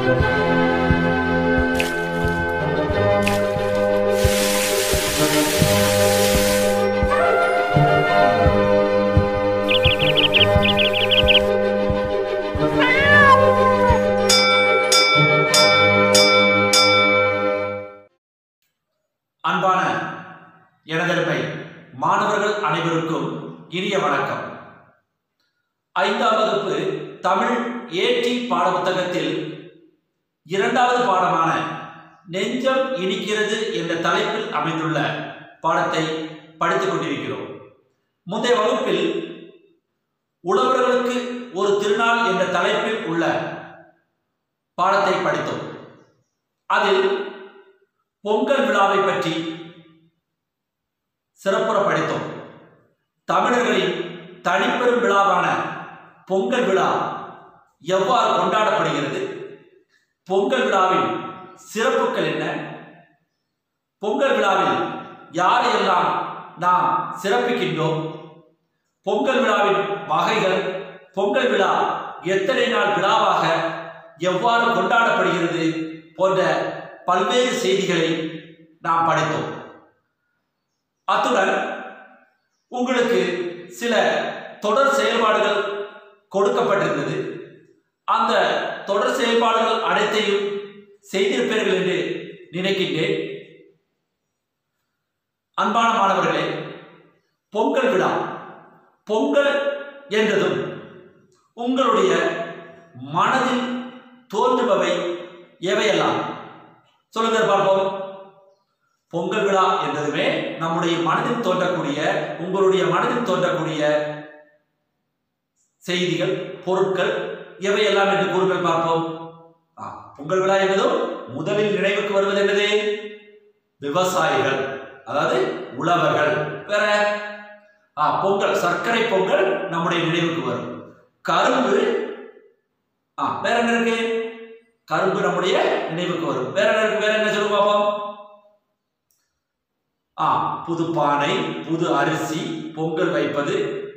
அன்பான எனதருமை மாணவர்கள் அனைவருக்கும் இனிய வணக்கம் ஐந்தாம் வகுப்பு தமிழ் ஏடி பாடப்புத்தகத்தில் இரண்டாவது பாடமான நெஞ்சம் இனிக்கிறது என்ற தலைப்பில் அமைந்துள்ள பாடத்தை படித்துக் கொண்டிருக்கிறோம் முந்தைய வகுப்பில் உழவர்களுக்கு ஒரு திருநாள் என்ற தலைப்பில் உள்ள பாடத்தை படித்தோம் அதில் பொங்கல் விழாவை பற்றி சிறப்புற படித்தோம் தமிழர்களின் தனிப்பெரும் விழாவான பொங்கல் விழா எவ்வாறு கொண்டாடப்படுகிறது பொங்கல் விழாவின் சிறப்புகள் என்ன பொங்கல் விழாவில் யாரையெல்லாம் நாம் சிறப்பிக்கின்றோம் பொங்கல் விழாவின் வகைகள் பொங்கல் விழா எத்தனை நாள் விழாவாக எவ்வாறு கொண்டாடப்படுகிறது போன்ற பல்வேறு செய்திகளை நாம் படித்தோம் அத்துடன் உங்களுக்கு சில தொடர் செயல்பாடுகள் கொடுக்கப்பட்டிருந்தது அந்த தொடர் செயல்பாடுகள் அனைத்தையும் செய்திருப்பீர்கள் என்று நினைக்கின்றேன் அன்பான மாணவர்களே பொங்கல் விழா பொங்கல் என்றதும் உங்களுடைய மனதில் தோன்றுபவை எவையெல்லாம் சொல்லுங்க பார்ப்போம் பொங்கல் விழா என்றதுமே நம்முடைய மனதில் தோன்றக்கூடிய உங்களுடைய மனதில் தோன்றக்கூடிய செய்திகள் பொருட்கள் எவையெல்லாம் என்று கூறுங்கள் பார்ப்போம் ஆ, பொங்கல் விழா என்பதும் முதலில் நினைவுக்கு வருவது என்னது விவசாயிகள் அதாவது உழவர்கள் வேற ஆ, பொங்கல் சர்க்கரை பொங்கல் நம்முடைய நினைவுக்கு வரும் கரும்பு ஆ, வேற என்ன இருக்கு கரும்பு நம்முடைய நினைவுக்கு வரும் வேற என்ன இருக்கு வேற என்ன சொல்லுங்க பார்ப்போம் ஆ புது பானை புது அரிசி பொங்கல் வைப்பது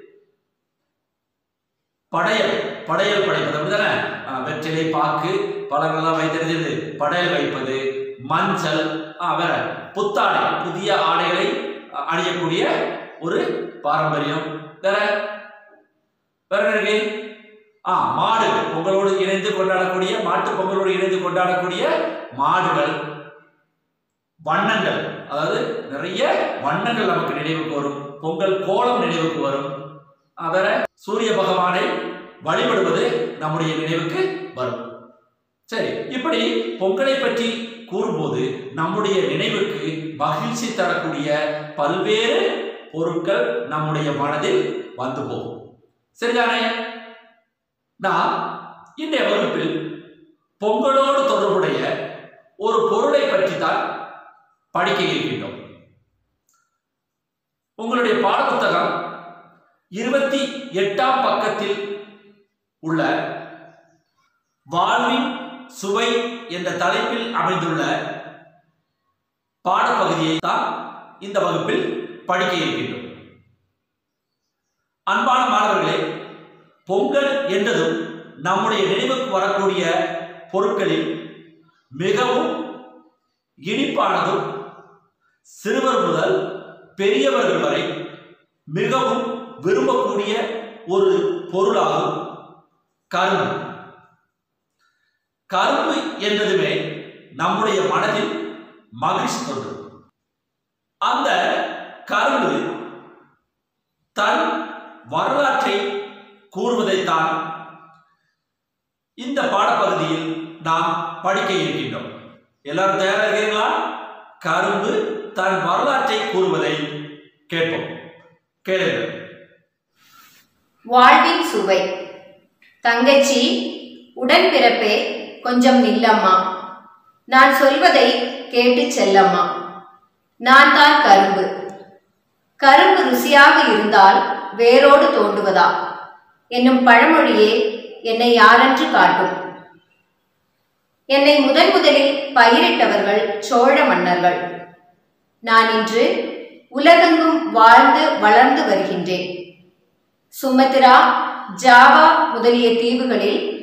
படையல் படையல் படைப்பது அப்படிதானே ஆ, வெற்றிலை பாக்கு பழங்கள்லாம் வைத்திருந்தது படையல் வைப்பது மஞ்சள் ஆ, வேற புத்தாடை புதிய ஆடைகளை அ, அணியக்கூடிய ஒரு பாரம்பரியம் வேற வேற என்ன இருக்கு ஆ மாடு பொங்கலோடு இணைந்து கொண்டாடக்கூடிய மாட்டு பொங்கலோடு இணைந்து கொண்டாடக்கூடிய மாடுகள் வண்ணங்கள் அதாவது நிறைய வண்ணங்கள் நமக்கு நினைவுக்கு வரும் பொங்கல் கோலம் நினைவுக்கு வரும் ஆ, வேற சூரிய பகவானை வழிபடுவது நம்முடைய நினைவுக்கு வரும் சரி இப்படி பொங்கலை பற்றி கூறும்போது நம்முடைய நினைவுக்கு மகிழ்ச்சி தரக்கூடிய பல்வேறு பொருட்கள் நம்முடைய மனதில் வந்து போகும் சரிதானே நாம் இன்றைய வகுப்பில் பொங்கலோடு தொடர்புடைய ஒரு பொருளை பற்றி தான் படிக்க இருக்கின்றோம் உங்களுடைய பாடப்புத்தகம் இருபத்தி எட்டாம் பக்கத்தில் உள்ள வாழ்வின் சுவை என்ற தலைப்பில் அமைந்துள்ள பாடப்பகுதியை தான் இந்த வகுப்பில் படிக்க இருக்கின்றோம் அன்பான மாணவர்களே பொங்கல் என்றதும் நம்முடைய நினைவுக்கு வரக்கூடிய பொருட்களில் மிகவும் இனிப்பானதும் சிறுவர் முதல் பெரியவர்கள் வரை மிகவும் விரும்பக்கூடிய ஒரு பொருளாகும் கரும்பு கரும்பு என்பதுமே நம்முடைய மனதில் மகிழ்ச்சி தோன்றும் அந்த கரும்பு தன் வரலாற்றை கூறுவதைத்தான் இந்த பாடப்பகுதியில் நாம் படிக்க இருக்கின்றோம் எல்லாரும் தயாராக இருக்கிறீங்களா கரும்பு தன் வரலாற்றை கூறுவதை கேட்போம் கேளுங்கள் வாழ்வின் சுவை தங்கச்சி உடன்பிறப்பே கொஞ்சம் நில்லம்மா நான் சொல்வதை கேட்டு செல்லம்மா நான் தான் கரும்பு கரும்பு ருசியாக இருந்தால் வேரோடு தோண்டுவதா என்னும் பழமொழியே என்னை யாரென்று காட்டும் என்னை முதன் முதலில் பயிரிட்டவர்கள் சோழ மன்னர்கள் நான் இன்று உலகெங்கும் வாழ்ந்து வளர்ந்து வருகின்றேன் சுமத்ரா ஜாவா முதலிய தீவுகளில்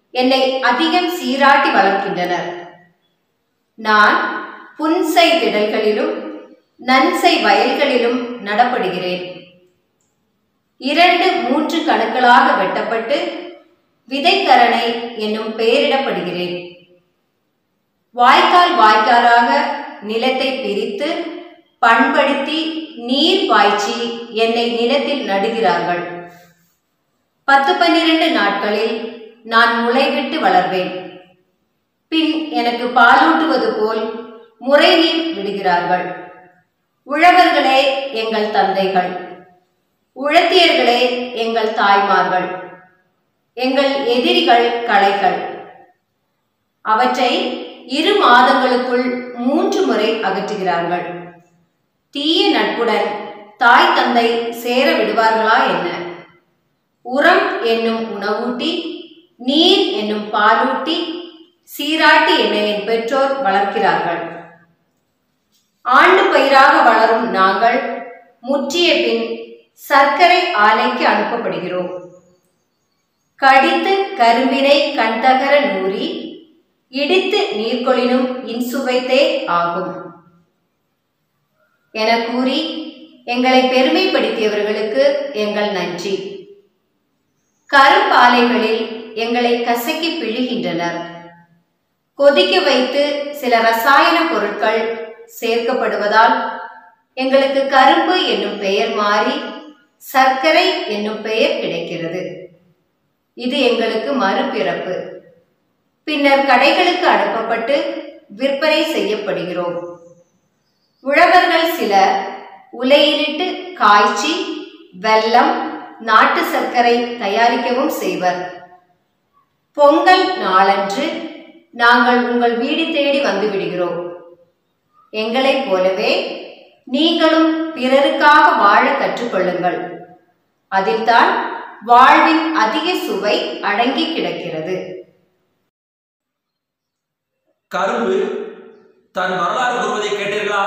என்னை அதிகம் சீராட்டி வளர்க்கின்றனர் நான் புன்சை திடல்களிலும் நன்சை வயல்களிலும் நடப்படுகிறேன் இரண்டு மூன்று கணுக்களாக வெட்டப்பட்டு விதைக்கரணை என்னும் பெயரிடப்படுகிறேன் வாய்க்கால் வாய்க்காலாக நிலத்தை பிரித்து பண்படுத்தி நீர் பாய்ச்சி என்னை நிலத்தில் நடுகிறார்கள் பத்து பன்னிரண்டு நாட்களில் நான் முளைவிட்டு வளர்வேன் பின் எனக்கு பாலூட்டுவது போல் முறை நீர் விடுகிறார்கள் உழவர்களே எங்கள் தந்தைகள் உழத்தியர்களே எங்கள் தாய்மார்கள் எங்கள் எதிரிகள் களைகள் அவற்றை இரு மாதங்களுக்குள் மூன்று முறை அகற்றுகிறார்கள் தீய நட்புடன் தாய் தந்தை சேர விடுவார்களா என்ன உரம் என்னும் உணவூட்டி நீர் என்னும் பாலூட்டி சீராட்டி என்னை என் பெற்றோர் வளர்க்கிறார்கள் ஆண்டு பயிராக வளரும் நாங்கள் முற்றிய பின் சர்க்கரை ஆலைக்கு அனுப்பப்படுகிறோம் கடித்து கரும்பினை கண்தகர நூறி இடித்து நீர்கொளினும் இன்சுவைத்தே ஆகும் என கூறி எங்களை பெருமைப்படுத்தியவர்களுக்கு எங்கள் நன்றி கரும்பாலைகளில் எங்களை கசக்கி பிழிகின்றனர் கொதிக்க வைத்து சில ரசாயன பொருட்கள் சேர்க்கப்படுவதால் எங்களுக்கு கரும்பு என்னும் பெயர் மாறி சர்க்கரை என்னும் பெயர் கிடைக்கிறது இது எங்களுக்கு மறுபிறப்பு பின்னர் கடைகளுக்கு அனுப்பப்பட்டு விற்பனை செய்யப்படுகிறோம் உழவர்கள் சிலர் உலையிலிட்டு காய்ச்சி வெல்லம் நாட்டு சர்க்கரை தயாரிக்கவும் செய்வர் பொங்கல் நாளன்று நாங்கள் உங்கள் வீடு தேடி வந்து விடுகிறோம் எங்களைப் போலவே நீங்களும் பிறருக்காக வாழ கற்றுக்கொள்ளுங்கள் அதில்தான் வாழ்வின் அதிக சுவை அடங்கி கிடக்கிறது கரும்பு தன் வரலாறு கூறுவதை கேட்டீர்களா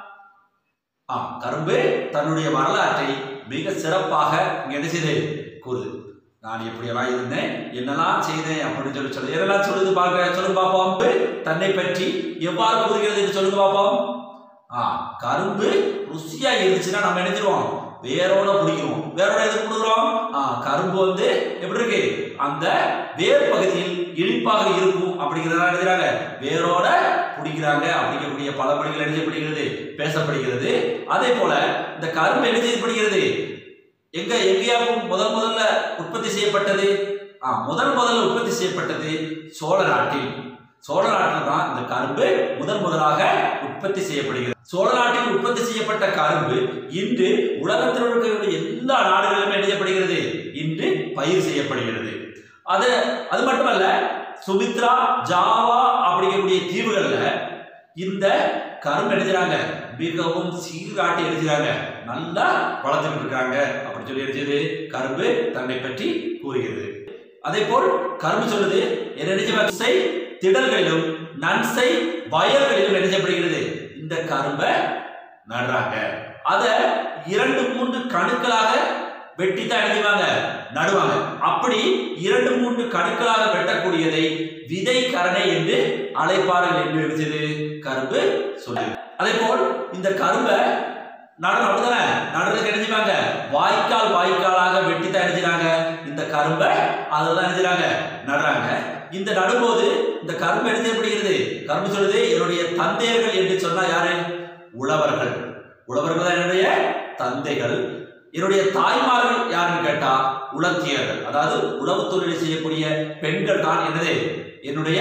ஆ கரும்பு தன்னுடைய வரலாற்றை மிக சிறப்பாக இங்க என்ன செய்து கூறுது நான் எப்படியெல்லாம் இருந்தேன் என்னெல்லாம் செய்தேன் அப்படின்னு சொல்லி சொல்லு எதெல்லாம் சொல்லுது பார்க்க சொல்லுங்க பார்ப்போம் தன்னை பற்றி எவ்வாறு கூறுகிறது என்று சொல்லுங்க பார்ப்போம் ஆ கரும்பு ருசியா இருந்துச்சுன்னா நம்ம நினைச்சிருவோம் வேரோட பிடிக்கிறோம் வேரோட எது கொடுக்குறோம் ஆ கரும்பு வந்து எப்படி இருக்கு அந்த வேர் பகுதியில் இனிப்பாக இருக்கும் அப்படிங்கிறதெல்லாம் எழுதுறாங்க வேரோட பிடிக்கிறாங்க அப்படிங்கக்கூடிய பழமொழிகள் என்ன செய்யப்படுகிறது பேசப்படுகிறது அதே போல இந்த கரும்பு என்ன செய்யப்படுகிறது எங்க எங்கேயாவும் முதல் முதல்ல உற்பத்தி செய்யப்பட்டது ஆ முதல் முதல்ல உற்பத்தி செய்யப்பட்டது சோழ நாட்டில் சோழ நாட்டில் தான் இந்த கரும்பு முதன் முதலாக உற்பத்தி செய்யப்படுகிறது சோழ நாட்டில் உற்பத்தி செய்யப்பட்ட கரும்பு இன்று உலகத்தில் இருக்கக்கூடிய எல்லா நாடுகளிலுமே என்ன செய்யப்படுகிறது இன்று பயிர் செய்யப்படுகிறது அது அது மட்டுமல்ல சுமித்ரா ஜாவா அப்படிங்கக்கூடிய தீவுகள்ல இந்த கரும்பு எழுதுறாங்க மிகவும் சீராட்டி எழுதுறாங்க நல்லா வளர்த்துக்கிட்டு இருக்காங்க அப்படின்னு சொல்லி எழுதியது கரும்பு தன்னை பற்றி கூறுகிறது அதே போல் கரும்பு சொல்லுது என்ன நினைச்சு திடல்களிலும் நன்சை வயல்களிலும் என்ன செய்யப்படுகிறது இந்த கரும்பை நடுறாங்க அத இரண்டு மூன்று கணுக்களாக வெட்டி தான் எழுதிவாங்க நடுவாங்க அப்படி இரண்டு மூன்று கணுக்களாக வெட்டக்கூடியதை விதை கரணை என்று அழைப்பார்கள் என்று இருந்தது கரும்பு சொல்லுது அதே போல் இந்த கரும்பை நடனம் அப்படிதானே நடுறதுக்கு எழுதிவாங்க வாய்க்கால் வாய்க்காலாக வெட்டி தான் எழுதினாங்க இந்த கரும்பை அதெல்லாம் எழுதினாங்க நடுறாங்க இந்த நடும்போது இந்த கரும்பு எழுதப்படுகிறது கரும்பு சொல்லுது என்னுடைய தந்தையர்கள் என்று சொன்னா யாரு உழவர்கள் உழவர்கள் தான் என்னுடைய தந்தைகள் என்னுடைய தாய்மார்கள் யாருன்னு கேட்டா உலத்தியர்கள் அதாவது உழவு தொழில் செய்யக்கூடிய பெண்கள் தான் என்னது என்னுடைய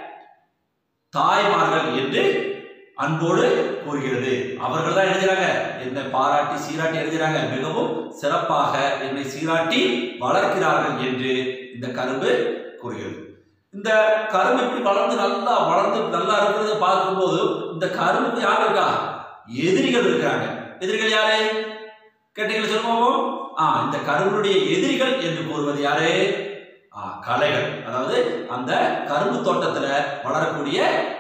தாய்மார்கள் என்று அன்போடு கூறுகிறது அவர்கள் தான் எழுதுறாங்க என்னை பாராட்டி சீராட்டி எழுதுறாங்க மிகவும் சிறப்பாக என்னை சீராட்டி வளர்க்கிறார்கள் என்று இந்த கரும்பு கூறுகிறது இந்த கரும்பு இப்படி வளர்ந்து நல்லா வளர்ந்து நல்லா இருக்கிறத பார்க்கும்போது இந்த கரும்புக்கு யார் இருக்கா எதிரிகள் இருக்கிறாங்க எதிரிகள் யாரு கேட்டீங்களா சொல்லுவோம் ஆ இந்த கரும்புடைய எதிரிகள் என்று கூறுவது யாரு ஆ களைகள் அதாவது அந்த கரும்பு தோட்டத்துல வளரக்கூடிய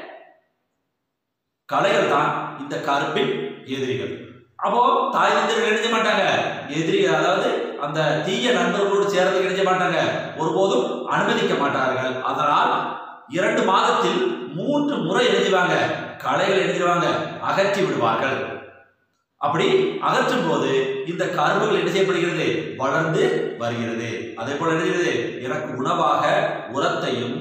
களைகள் தான் இந்த கரும்பின் எதிரிகள் அப்போ தாய் தந்தர்கள் எழுத மாட்டாங்க எதிரி அதாவது அந்த தீய நண்பர்களோடு சேர்றதுக்கு நினைச்ச மாட்டாங்க ஒருபோதும் அனுமதிக்க மாட்டார்கள் அதனால் இரண்டு மாதத்தில் மூன்று முறை எழுதிவாங்க களைகள் எழுதிடுவாங்க அகற்றி விடுவார்கள் அப்படி அகற்றும் போது இந்த கரும்புகள் என்ன செய்யப்படுகிறது வளர்ந்து வருகிறது அதே போல என்ன செய்கிறது எனக்கு உணவாக உரத்தையும்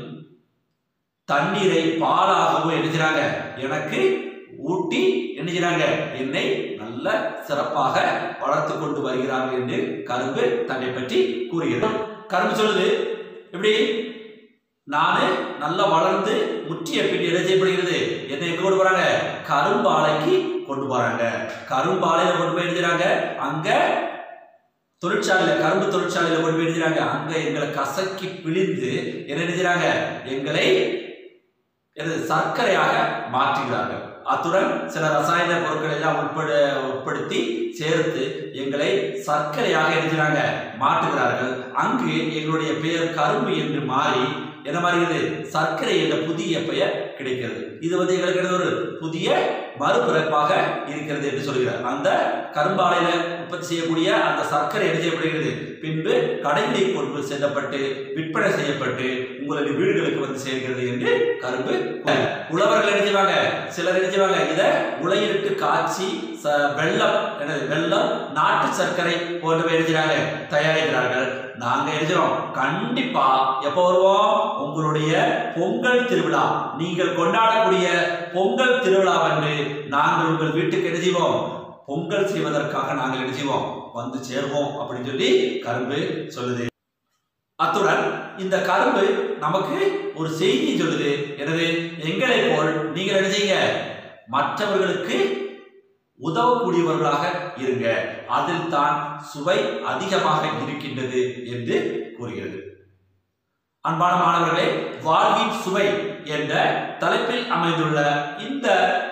தண்ணீரை பாலாகவும் என்ன செய்றாங்க எனக்கு ஊட்டி என்ன செய்றாங்க என்னை நல்ல சிறப்பாக வளர்த்து கொண்டு வருகிறார்கள் என்று கரும்பு தன்னை பற்றி கூறுகிறது கரும்பு சொல்லுது எப்படி நானு நல்லா வளர்ந்து முற்றிய பின் என்ன செய்யப்படுகிறது என்னை எங்க கொண்டு போறாங்க கரும்பாலைக்கு கொண்டு போறாங்க கரும்பாலையில கொண்டு போய் எழுதுறாங்க அங்க தொழிற்சாலையில கரும்பு தொழிற்சாலையில கொண்டு போய் எழுதுறாங்க அங்க எங்களை கசக்கி பிழிந்து என்ன எழுதுறாங்க எங்களை எனது சர்க்கரையாக மாற்றுகிறார்கள் அத்துடன் சில ரசாயன பொருட்களை எல்லாம் உட்பட உட்படுத்தி சேர்த்து எங்களை சர்க்கரையாக எழுதுறாங்க மாற்றுகிறார்கள் அங்கு எங்களுடைய பெயர் கரும்பு என்று மாறி என்ன மாறுகிறது சர்க்கரை என்ற புதிய பெயர் கிடைக்கிறது இது வந்து எங்களுக்கு கிடைத்த ஒரு புதிய மறுபிறப்பாக இருக்கிறது என்று சொல்கிறார் அந்த கரும்பாலையில உற்பத்தி செய்யக்கூடிய அந்த சர்க்கரை என்ன செய்யப்படுகிறது பின்பு கடைகளில் கொண்டு செல்லப்பட்டு விற்பனை செய்யப்பட்டு உங்களுடைய வீடுகளுக்கு வந்து சேர்கிறது என்று கரும்பு உழவர்கள் என்ன செய்வாங்க சிலர் என்ன செய்வாங்க இதை உலையிலிட்டு காய்ச்சி ச- வெல்லம் என்னது வெல்லம் நாட்டு சர்க்கரை போன்றவை எழுதுறாங்க தயாரிக்கிறார்கள் நாங்க எழுதுறோம் கண்டிப்பா எப்போ வருவோம் உங்களுடைய பொங்கல் திருவிழா நீங்கள் கொண்டாடக்கூடிய பொங்கல் திருவிழாவன்று நாங்கள் உங்கள் வீட்டுக்கு என்ன செய்வோம் பொங்கல் செய்வதற்காக நாங்கள் என்ன செய்வோம் வந்து சேர்வோம் அப்படின்னு சொல்லி கரும்பு சொல்லுது அத்துடன் இந்த கரும்பு நமக்கு ஒரு செய்தி சொல்லுது எனது எங்களை போல் நீங்கள் என்ன செய்யுங்க மற்றவர்களுக்கு உதவக்கூடியவர்களாக இருங்க அதில் தான் சுவை அதிகமாக இருக்கின்றது என்று கூறுகிறது அன்பான மாணவர்களே வாழ்வின் சுவை என்ற தலைப்பில் அமைந்துள்ள இந்த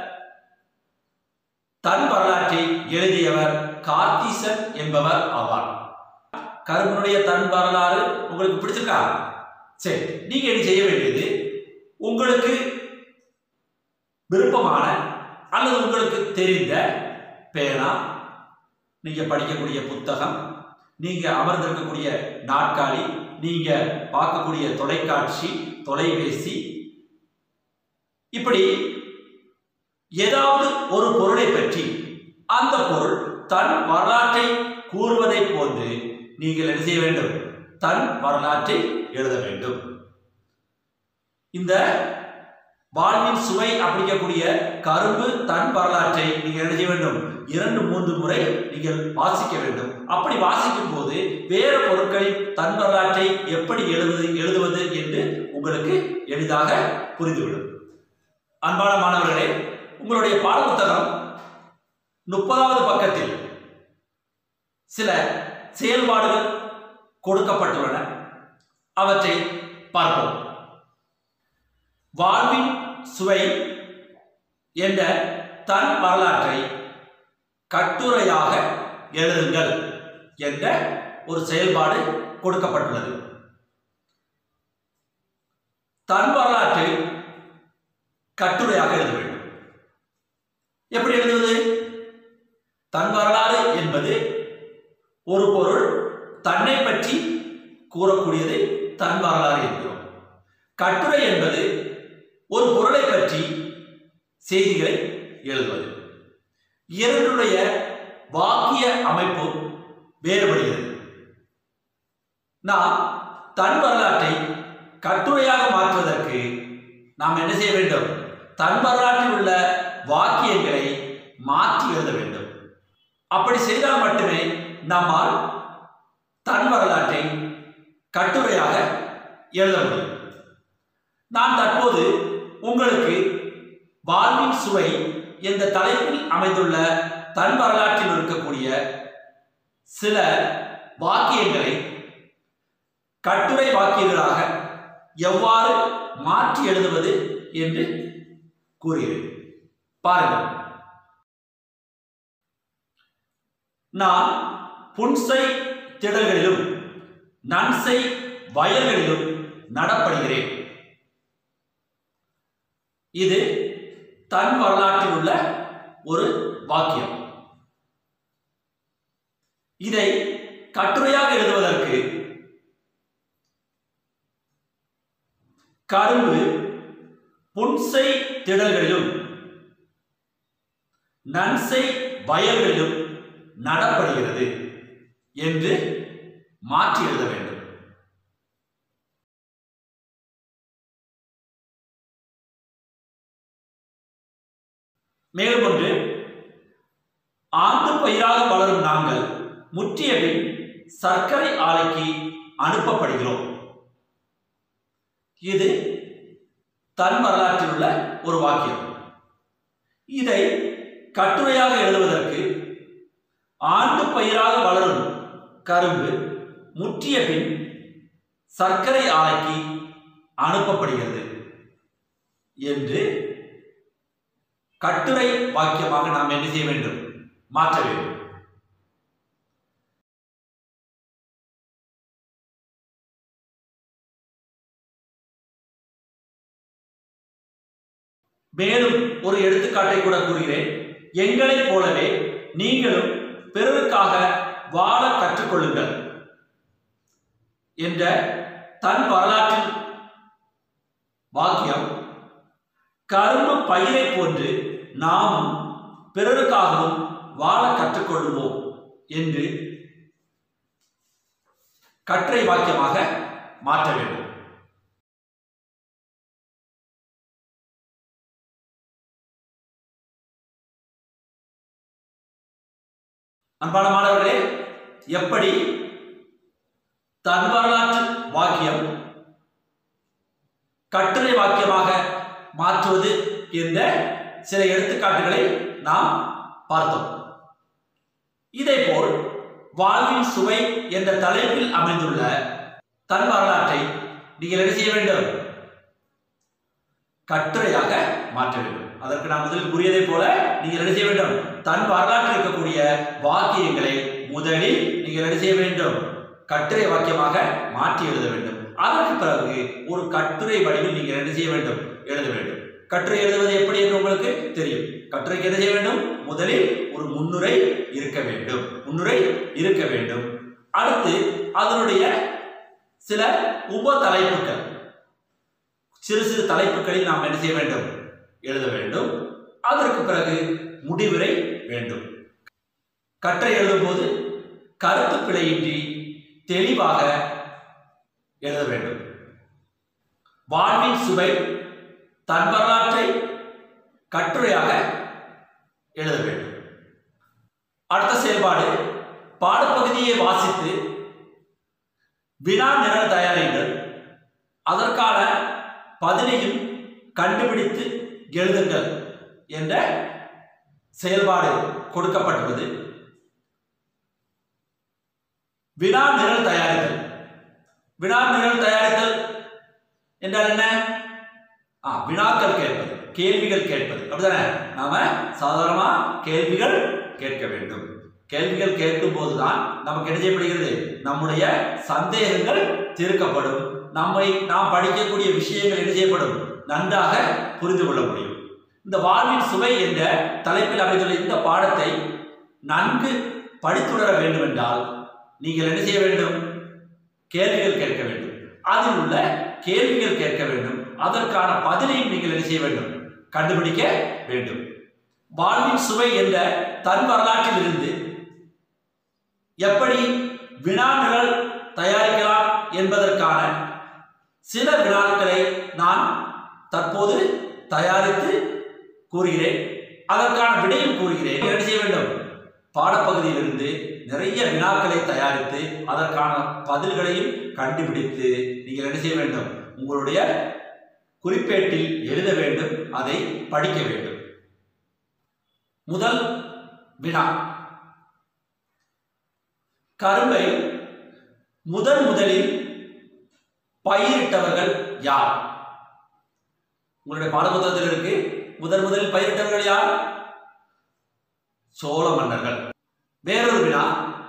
தன் வரலாற்றை எழுதியவர் கார்த்தீசன் என்பவர் ஆவார் கரும்பனுடைய தன் வரலாறு உங்களுக்கு பிடிச்சிருக்கா சரி நீங்க என்ன செய்ய வேண்டியது உங்களுக்கு விருப்பமான அல்லது உங்களுக்கு தெரிந்த பேனா நீங்க படிக்கக்கூடிய புத்தகம் நீங்க அமர்ந்திருக்கக்கூடிய நாற்காலி நீங்க பார்க்கக்கூடிய தொலைக்காட்சி தொலைபேசி இப்படி ஏதாவது ஒரு பொருளை பற்றி அந்த பொருள் தன் வரலாற்றை கூறுவதை போன்று நீங்கள் என்ன செய்ய வேண்டும் தன் வரலாற்றை எழுத வேண்டும் இந்த வாழ்வின் சுவை அப்படிங்கக்கூடிய கரும்பு தன் வரலாற்றை நீங்கள் என்ன செய்ய வேண்டும் இரண்டு மூன்று முறை நீங்கள் வாசிக்க வேண்டும் அப்படி வாசிக்கும் போது வேறு பொருட்களின் தன் வரலாற்றை எப்படி எழுதுவது எழுதுவது என்று உங்களுக்கு எளிதாக புரிந்துவிடும் அன்பான மாணவர்களே உங்களுடைய பாடப்புத்தகம் முப்பதாவது பக்கத்தில் சில செயல்பாடுகள் கொடுக்கப்பட்டுள்ளன அவற்றை பார்ப்போம் வாழ்வின் சுவை என்ற தன் வரலாற்றை கட்டுரையாக எழுதுங்கள் என்ற ஒரு செயல்பாடு கொடுக்கப்பட்டுள்ளது தன் வரலாற்றை கட்டுரையாக எழுத வேண்டும் எப்படி எழுதுவது தன் வரலாறு என்பது ஒரு பொருள் தன்னை பற்றி கூறக்கூடியதை தன் வரலாறு என்கிறோம் கட்டுரை என்பது ஒரு பொருளை பற்றி செய்திகளை எழுதுவது இரண்டுடைய வாக்கிய அமைப்பு வேறுபடுகிறது நாம் தன் வரலாற்றை கட்டுரையாக மாற்றுவதற்கு நாம் என்ன செய்ய வேண்டும் தன் வரலாற்றில் உள்ள வாக்கியங்களை மாற்றி எழுத வேண்டும் அப்படி செய்தால் மட்டுமே நம்மால் தன் வரலாற்றை கட்டுரையாக எழுத முடியும் நான் தற்போது உங்களுக்கு வாழ்வின் சுவை என்ற தலைப்பில் அமைந்துள்ள தன் வரலாற்றில் இருக்கக்கூடிய சில வாக்கியங்களை கட்டுரை வாக்கியங்களாக எவ்வாறு மாற்றி எழுதுவது என்று கூறுகிறேன் பாருங்கள் நான் புன்சை திடல்களிலும் நன்சை வயல்களிலும் நடப்படுகிறேன் இது தன் வரலாற்றில் உள்ள ஒரு வாக்கியம் இதை கட்டுரையாக எழுதுவதற்கு கரும்பு புன்சை திடல்களிலும் நன்சை வயல்களிலும் நடப்படுகிறது என்று மாற்றி எழுத வேண்டும் மேலும் ஒன்று ஆண்டு பயிராக வளரும் நாங்கள் முற்றிய பின் சர்க்கரை ஆலைக்கு அனுப்பப்படுகிறோம் இது தன் வரலாற்றில் உள்ள ஒரு வாக்கியம் இதை கட்டுரையாக எழுதுவதற்கு ஆண்டு பயிராக வளரும் கரும்பு முற்றிய பின் சர்க்கரை ஆலைக்கு அனுப்பப்படுகிறது என்று கட்டுரை வாக்கியமாக நாம் என்ன செய்ய வேண்டும் மாற்ற வேண்டும் மேலும் ஒரு எடுத்துக்காட்டை கூட கூறுகிறேன் எங்களைப் போலவே நீங்களும் பிறருக்காக வாழ கற்றுக்கொள்ளுங்கள் என்ற தன் வரலாற்றில் வாக்கியம் கரும்பு பயிரை போன்று நாமும் பிறருக்காகவும் வாழ கற்றுக்கொள்வோம் என்று கற்றை வாக்கியமாக மாற்ற வேண்டும் அன்பான மாணவர்களே எப்படி தன் வரலாற்று வாக்கியம் கட்டுரை வாக்கியமாக மாற்றுவது என்ற சில எடுத்துக்காட்டுகளை நாம் பார்த்தோம் இதேபோல் வாழ்வின் சுவை என்ற தலைப்பில் அமைந்துள்ள தன் வரலாற்றை நீங்கள் என்ன செய்ய வேண்டும் கட்டுரையாக மாற்ற வேண்டும் அதற்கு நான் முதலில் கூறியதை போல நீங்கள் என்ன செய்ய வேண்டும் தன் வரலாற்றில் இருக்கக்கூடிய வாக்கியங்களை முதலில் நீங்கள் என்ன செய்ய வேண்டும் கட்டுரை வாக்கியமாக மாற்றி எழுத வேண்டும் அதற்கு பிறகு ஒரு கட்டுரை வடிவில் நீங்கள் என்ன செய்ய வேண்டும் எழுத வேண்டும் கட்டுரை எழுதுவது எப்படி என்று உங்களுக்கு தெரியும் கட்டுரைக்கு என்ன செய்ய வேண்டும் முதலில் ஒரு முன்னுரை இருக்க வேண்டும் முன்னுரை இருக்க வேண்டும் அடுத்து அதனுடைய சில உப தலைப்புகள் சிறு சிறு தலைப்புகளில் நாம் என்ன செய்ய வேண்டும் எழுத வேண்டும் அதற்கு பிறகு முடிவுரை வேண்டும் கற்றை எழுதும்போது கருத்து பிழையின்றி தெளிவாக எழுத வேண்டும் வாழ்வின் சுவை தன் வரலாற்றை கட்டுரையாக எழுத வேண்டும் அடுத்த செயல்பாடு பாடப்பகுதியை வாசித்து வினா நிரல் தயாரிங்கள் அதற்கான பதிலையும் கண்டுபிடித்து எழுதுங்கள் என்ற செயல்பாடு கொடுக்கப்பட்டுள்ளது வினா நிரல் தயாரித்தல் வினா நிரல் தயாரித்தல் என்றால் என்ன ஆ, வினாக்கள் கேட்பது கேள்விகள் கேட்பது அப்படிதானே நாம சாதாரணமா கேள்விகள் கேட்க வேண்டும் கேள்விகள் கேட்கும் போதுதான் நமக்கு என்ன செய்யப்படுகிறது நம்முடைய சந்தேகங்கள் தீர்க்கப்படும் நம்மை நாம் படிக்கக்கூடிய விஷயங்கள் என்ன செய்யப்படும் நன்றாக புரிந்து கொள்ள முடியும் இந்த வாழ்வின் சுவை என்ற தலைப்பில் அமைந்துள்ள இந்த பாடத்தை நன்கு படித்துணர வேண்டும் என்றால் நீங்கள் என்ன செய்ய வேண்டும் கேள்விகள் கேட்க வேண்டும் அதில் உள்ள கேள்விகள் கேட்க வேண்டும் அதற்கான பதிலையும் நீங்கள் என்ன செய்ய வேண்டும் கண்டுபிடிக்க வேண்டும் வாழ்வின் சுவை என்ற தன் வரலாற்றில் இருந்து எப்படி வினா நிரல் தயாரிக்கலாம் என்பதற்கான சில வினாக்களை நான் தற்போது தயாரித்து கூறுகிறேன் அதற்கான விடையும் கூறுகிறேன் என்ன செய்ய வேண்டும் பாடப்பகுதியிலிருந்து நிறைய வினாக்களை தயாரித்து அதற்கான பதில்களையும் கண்டுபிடித்து நீங்கள் என்ன செய்ய வேண்டும் உங்களுடைய குறிப்பேட்டில் எழுத வேண்டும் அதை படிக்க வேண்டும் முதல் வினா கரும்பை முதன் முதலில் பயிரிட்டவர்கள் யார் உங்களுடைய பாடப்புத்தகத்தில் இருக்கு முதன் முதலில் பயிரிட்டவர்கள் யார் சோழ மன்னர்கள் வேறொரு வினா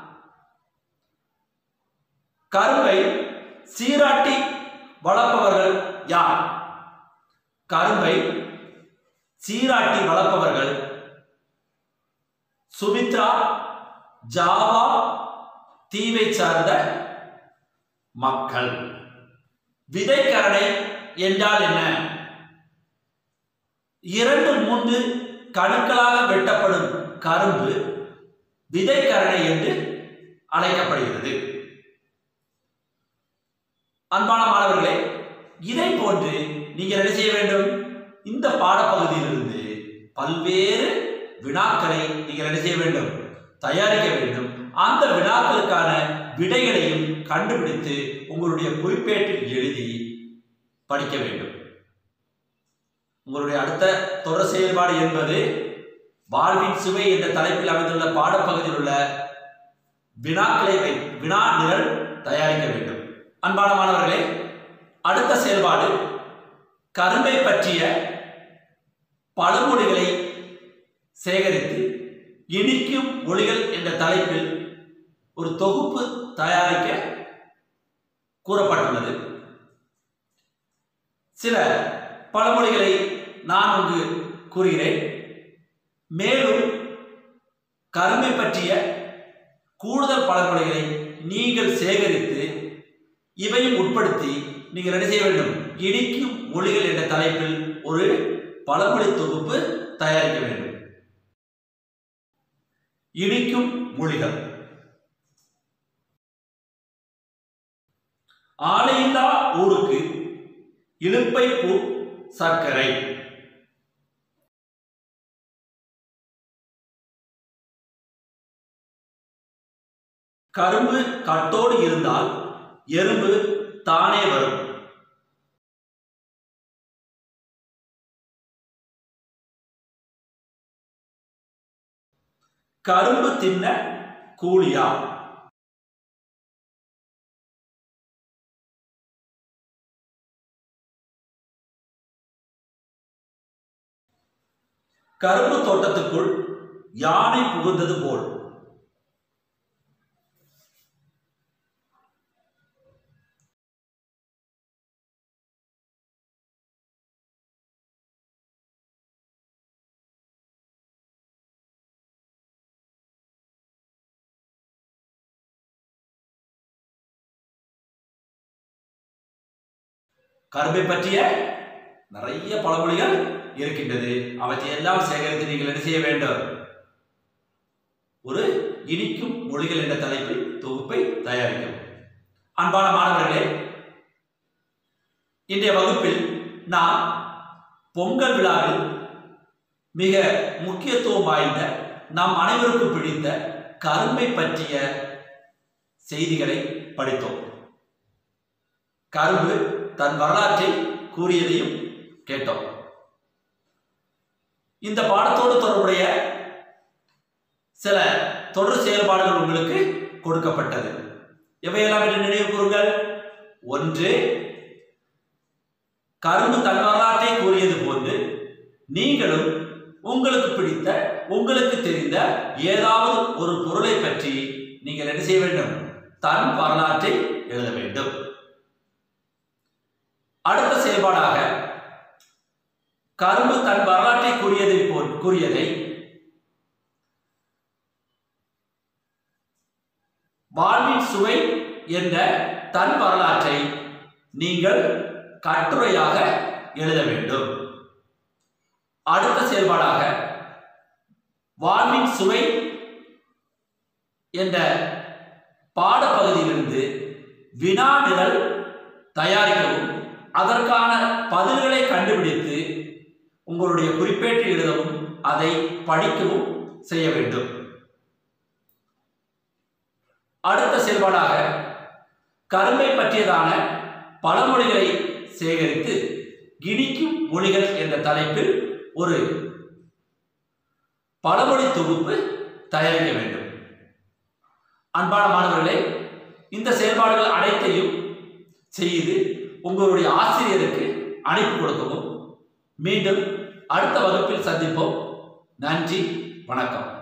கரும்பை சீராட்டி வளர்ப்பவர்கள் யார் கரும்பை சீராட்டி வளர்ப்பவர்கள் சுமித்ரா ஜாவா தீவை சார்ந்த மக்கள் விதைக்கரணை என்றால் என்ன இரண்டு மூன்று கணுக்களாக வெட்டப்படும் கரும்பு விதைக்கரணை என்று அழைக்கப்படுகிறது அன்பான மாணவர்களே இதை போன்று நீங்கள் என்ன செய்ய வேண்டும் இந்த பாடப்பகுதியிலிருந்து பல்வேறு வினாக்களை நீங்கள் என்ன செய்ய வேண்டும் தயாரிக்க வேண்டும் அந்த வினாக்களுக்கான விடைகளையும் கண்டுபிடித்து உங்களுடைய குறிப்பேட்டில் எழுதி படிக்க வேண்டும் உங்களுடைய அடுத்த தொடர் செயல்பாடு என்பது வாழ்வின் சுவை என்ற தலைப்பில் அமைந்துள்ள பாடப்பகுதியில் உள்ள வினாக்களை வை வினா நிரல் தயாரிக்க வேண்டும் அன்பான மாணவர்களே அடுத்த செயல்பாடு கரும்பை பற்றிய பழமொழிகளை சேகரித்து இனிக்கும் மொழிகள் என்ற தலைப்பில் ஒரு தொகுப்பு தயாரிக்க கூறப்பட்டுள்ளது சில பழமொழிகளை நான் இங்கு கூறுகிறேன் மேலும் கருமை பற்றிய கூடுதல் பழமொழிகளை நீங்கள் சேகரித்து இவையும் உட்படுத்தி நீங்கள் என்ன செய்ய வேண்டும் இனிக்கும் மொழிகள் என்ற தலைப்பில் ஒரு பழமொழி தொகுப்பு தயாரிக்க வேண்டும் இனிக்கும் மொழிகள் ஆலையில்லா ஊருக்கு இழுப்பை பூ சர்க்கரை கரும்பு கட்டோடு இருந்தால் எறும்பு தானே வரும் கரும்பு தின்ன கூலியா கரும்பு தோட்டத்துக்குள் யானை புகுந்தது போல் கரும்பை பற்றிய நிறைய பழமொழிகள் இருக்கின்றது அவற்றை எல்லாம் சேகரித்து நீங்கள் என்ன செய்ய வேண்டும் ஒரு இனிக்கும் மொழிகள் என்ற தலைப்பில் தொகுப்பை தயாரிக்கும் அன்பான மாணவர்களே இன்றைய வகுப்பில் நாம் பொங்கல் விழாவில் மிக முக்கியத்துவம் வாய்ந்த நம் அனைவருக்கும் பிடித்த கரும்பை பற்றிய செய்திகளை படித்தோம் கரும்பு தன் வரலாற்றை கூறியதையும் கேட்டோம் இந்த பாடத்தோடு தொடர்புடைய சில தொடர் செயல்பாடுகள் உங்களுக்கு கொடுக்கப்பட்டது எவையெல்லாம் என்று நினைவு கூறுங்கள் ஒன்று கரும்பு தன் வரலாற்றை கூறியது போன்று நீங்களும் உங்களுக்கு பிடித்த உங்களுக்கு தெரிந்த ஏதாவது ஒரு பொருளை பற்றி நீங்கள் என்ன செய்ய வேண்டும் தன் வரலாற்றை எழுத வேண்டும் அடுத்த செயல்பாடாக கரும்பு தன் வரலாற்றை கூறியதை போல் கூறியதை வாழ்வின் சுவை என்ற தன் வரலாற்றை நீங்கள் கட்டுரையாக எழுத வேண்டும் அடுத்த செயல்பாடாக வாழ்வின் சுவை என்ற பாடப்பகுதியிலிருந்து வினா நிரல் தயாரிக்கவும் அதற்கான பதில்களை கண்டுபிடித்து உங்களுடைய குறிப்பேட்டில் எழுதவும் அதை படிக்கவும் செய்ய வேண்டும் அடுத்த செயல்பாடாக கரும்பை பற்றியதான பழமொழிகளை சேகரித்து இனிக்கும் மொழிகள் என்ற தலைப்பில் ஒரு பழமொழி தொகுப்பு தயாரிக்க வேண்டும் அன்பான மாணவர்களே இந்த செயல்பாடுகள் அனைத்தையும் செய்து உங்களுடைய ஆசிரியருக்கு அனுப்பி கொடுக்கவும் மீண்டும் அடுத்த வகுப்பில் சந்திப்போம் நன்றி வணக்கம்